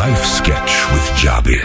Life Sketch with Jabir.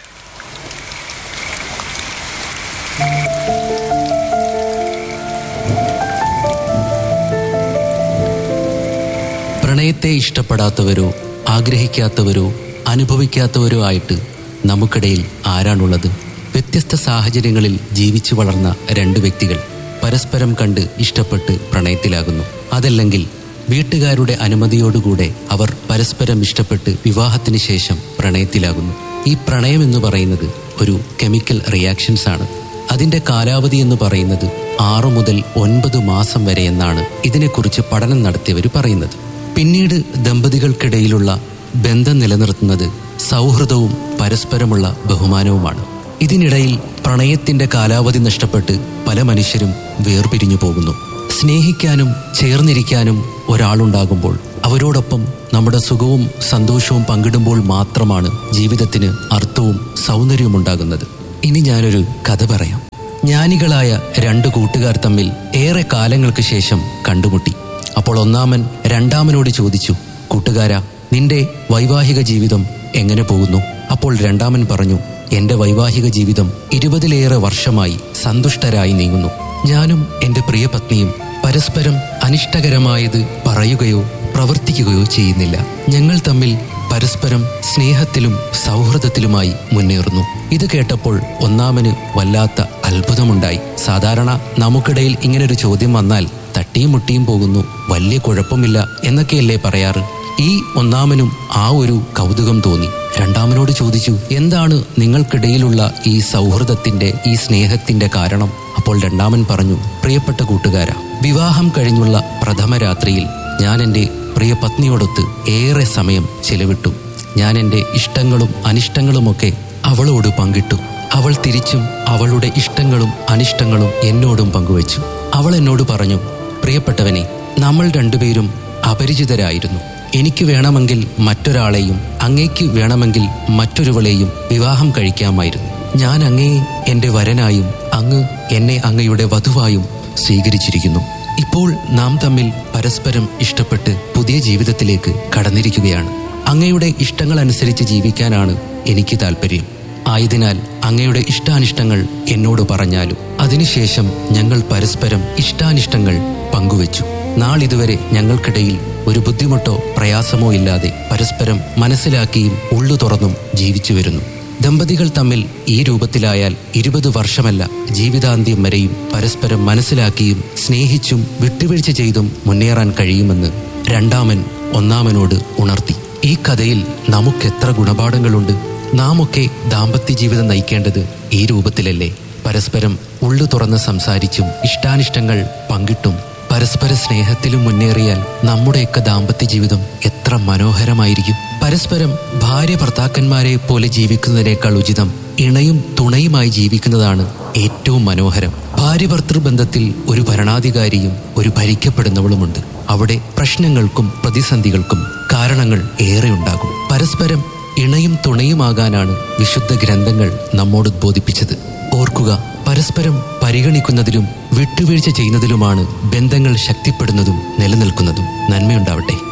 പ്രണയത്തെ ഇഷ്ടപ്പെടാത്തവരോ ആഗ്രഹിക്കാത്തവരോ അനുഭവിക്കാത്തവരോ ആയിട്ട് നമുക്കിടയിൽ ആരാണുള്ളത് വ്യത്യസ്ത സാഹചര്യങ്ങളിൽ ജീവിച്ചു വളർന്ന രണ്ട് വ്യക്തികൾ പരസ്പരം കണ്ട് ഇഷ്ടപ്പെട്ട് പ്രണയത്തിലാകുന്നു അതല്ലെങ്കിൽ വീട്ടുകാരുടെ അനുമതിയോടുകൂടെ അവർ പരസ്പരം ഇഷ്ടപ്പെട്ട് വിവാഹത്തിന് ശേഷം പ്രണയത്തിലാകുന്നു ഈ പ്രണയം എന്ന് പറയുന്നത് ഒരു കെമിക്കൽ റിയാക്ഷൻസ് ആണ് അതിന്റെ കാലാവധി എന്ന് പറയുന്നത് ആറു മുതൽ ഒൻപത് മാസം വരെ എന്നാണ് ഇതിനെക്കുറിച്ച് പഠനം നടത്തിയവർ പറയുന്നത് പിന്നീട് ദമ്പതികൾക്കിടയിലുള്ള ബന്ധം നിലനിർത്തുന്നത് സൗഹൃദവും പരസ്പരമുള്ള ബഹുമാനവുമാണ് ഇതിനിടയിൽ പ്രണയത്തിന്റെ കാലാവധി നഷ്ടപ്പെട്ട് പല മനുഷ്യരും വേർപിരിഞ്ഞു പോകുന്നു സ്നേഹിക്കാനും ചേർന്നിരിക്കാനും ഒരാളുണ്ടാകുമ്പോൾ അവരോടൊപ്പം നമ്മുടെ സുഖവും സന്തോഷവും പങ്കിടുമ്പോൾ മാത്രമാണ് ജീവിതത്തിന് അർത്ഥവും സൗന്ദര്യവും ഉണ്ടാകുന്നത് ഇനി ഞാനൊരു കഥ പറയാം ജ്ഞാനികളായ രണ്ട് കൂട്ടുകാർ തമ്മിൽ ഏറെ കാലങ്ങൾക്ക് ശേഷം കണ്ടുമുട്ടി അപ്പോൾ ഒന്നാമൻ രണ്ടാമനോട് ചോദിച്ചു കൂട്ടുകാരാ നിന്റെ വൈവാഹിക ജീവിതം എങ്ങനെ പോകുന്നു അപ്പോൾ രണ്ടാമൻ പറഞ്ഞു എന്റെ വൈവാഹിക ജീവിതം ഇരുപതിലേറെ വർഷമായി സന്തുഷ്ടരായി നീങ്ങുന്നു ഞാനും എന്റെ പ്രിയ പത്നിയും പരസ്പരം അനിഷ്ടകരമായത് പറയുകയോ പ്രവർത്തിക്കുകയോ ചെയ്യുന്നില്ല ഞങ്ങൾ തമ്മിൽ പരസ്പരം സ്നേഹത്തിലും സൗഹൃദത്തിലുമായി മുന്നേറുന്നു ഇത് കേട്ടപ്പോൾ ഒന്നാമന് വല്ലാത്ത അത്ഭുതമുണ്ടായി സാധാരണ നമുക്കിടയിൽ ഇങ്ങനൊരു ചോദ്യം വന്നാൽ തട്ടിയും മുട്ടിയും പോകുന്നു വലിയ കുഴപ്പമില്ല എന്നൊക്കെയല്ലേ പറയാറ് ഈ ഒന്നാമനും ആ ഒരു കൗതുകം തോന്നി രണ്ടാമനോട് ചോദിച്ചു എന്താണ് നിങ്ങൾക്കിടയിലുള്ള ഈ സൗഹൃദത്തിന്റെ ഈ സ്നേഹത്തിന്റെ കാരണം അപ്പോൾ രണ്ടാമൻ പറഞ്ഞു പ്രിയപ്പെട്ട കൂട്ടുകാര വിവാഹം കഴിഞ്ഞുള്ള പ്രഥമ രാത്രിയിൽ ഞാൻ എൻ്റെ പ്രിയ പത്നിയോടൊത്ത് ഏറെ സമയം ചെലവിട്ടു ഞാൻ എൻ്റെ ഇഷ്ടങ്ങളും അനിഷ്ടങ്ങളുമൊക്കെ അവളോട് പങ്കിട്ടു അവൾ തിരിച്ചും അവളുടെ ഇഷ്ടങ്ങളും അനിഷ്ടങ്ങളും എന്നോടും പങ്കുവച്ചു അവൾ എന്നോട് പറഞ്ഞു പ്രിയപ്പെട്ടവനെ നമ്മൾ രണ്ടുപേരും അപരിചിതരായിരുന്നു എനിക്ക് വേണമെങ്കിൽ മറ്റൊരാളെയും അങ്ങേക്ക് വേണമെങ്കിൽ മറ്റൊരുവളെയും വിവാഹം കഴിക്കാമായിരുന്നു ഞാൻ അങ്ങയെ എൻ്റെ വരനായും അങ്ങ് എന്നെ അങ്ങയുടെ വധുവായും സ്വീകരിച്ചിരിക്കുന്നു ഇപ്പോൾ നാം തമ്മിൽ പരസ്പരം ഇഷ്ടപ്പെട്ട് പുതിയ ജീവിതത്തിലേക്ക് കടന്നിരിക്കുകയാണ് അങ്ങയുടെ ഇഷ്ടങ്ങൾ അനുസരിച്ച് ജീവിക്കാനാണ് എനിക്ക് താല്പര്യം ആയതിനാൽ അങ്ങയുടെ ഇഷ്ടാനിഷ്ടങ്ങൾ എന്നോട് പറഞ്ഞാലും അതിനുശേഷം ഞങ്ങൾ പരസ്പരം ഇഷ്ടാനിഷ്ടങ്ങൾ പങ്കുവച്ചു നാളിതുവരെ ഞങ്ങൾക്കിടയിൽ ഒരു ബുദ്ധിമുട്ടോ പ്രയാസമോ ഇല്ലാതെ പരസ്പരം മനസ്സിലാക്കിയും ഉള്ളു തുറന്നും ജീവിച്ചു വരുന്നു ദമ്പതികൾ തമ്മിൽ ഈ രൂപത്തിലായാൽ ഇരുപത് വർഷമല്ല ജീവിതാന്ത്യം വരെയും പരസ്പരം മനസ്സിലാക്കിയും സ്നേഹിച്ചും വിട്ടുവീഴ്ച ചെയ്തും മുന്നേറാൻ കഴിയുമെന്ന് രണ്ടാമൻ ഒന്നാമനോട് ഉണർത്തി ഈ കഥയിൽ നമുക്കെത്ര ഗുണപാഠങ്ങളുണ്ട് നാമൊക്കെ ദാമ്പത്യ ജീവിതം നയിക്കേണ്ടത് ഈ രൂപത്തിലല്ലേ പരസ്പരം ഉള്ളു തുറന്ന് സംസാരിച്ചും ഇഷ്ടാനിഷ്ടങ്ങൾ പങ്കിട്ടും പരസ്പര സ്നേഹത്തിലും മുന്നേറിയാൽ നമ്മുടെയൊക്കെ ദാമ്പത്യ ജീവിതം എത്ര മനോഹരമായിരിക്കും പരസ്പരം ഭാര്യ ഭർത്താക്കന്മാരെ പോലെ ജീവിക്കുന്നതിനേക്കാൾ ഉചിതം ഇണയും തുണയുമായി ജീവിക്കുന്നതാണ് ഏറ്റവും മനോഹരം ഭാര്യ ഭർത്തൃ ബന്ധത്തിൽ ഒരു ഭരണാധികാരിയും ഒരു ഭരിക്കപ്പെടുന്നവളുമുണ്ട് അവിടെ പ്രശ്നങ്ങൾക്കും പ്രതിസന്ധികൾക്കും കാരണങ്ങൾ ഏറെ ഉണ്ടാകും പരസ്പരം ഇണയും തുണയുമാകാനാണ് വിശുദ്ധ ഗ്രന്ഥങ്ങൾ നമ്മോട് ബോധിപ്പിച്ചത് ഓർക്കുക പരസ്പരം പരിഗണിക്കുന്നതിലും വിട്ടുവീഴ്ച ചെയ്യുന്നതിലുമാണ് ബന്ധങ്ങൾ ശക്തിപ്പെടുന്നതും നിലനിൽക്കുന്നതും നന്മയുണ്ടാവട്ടെ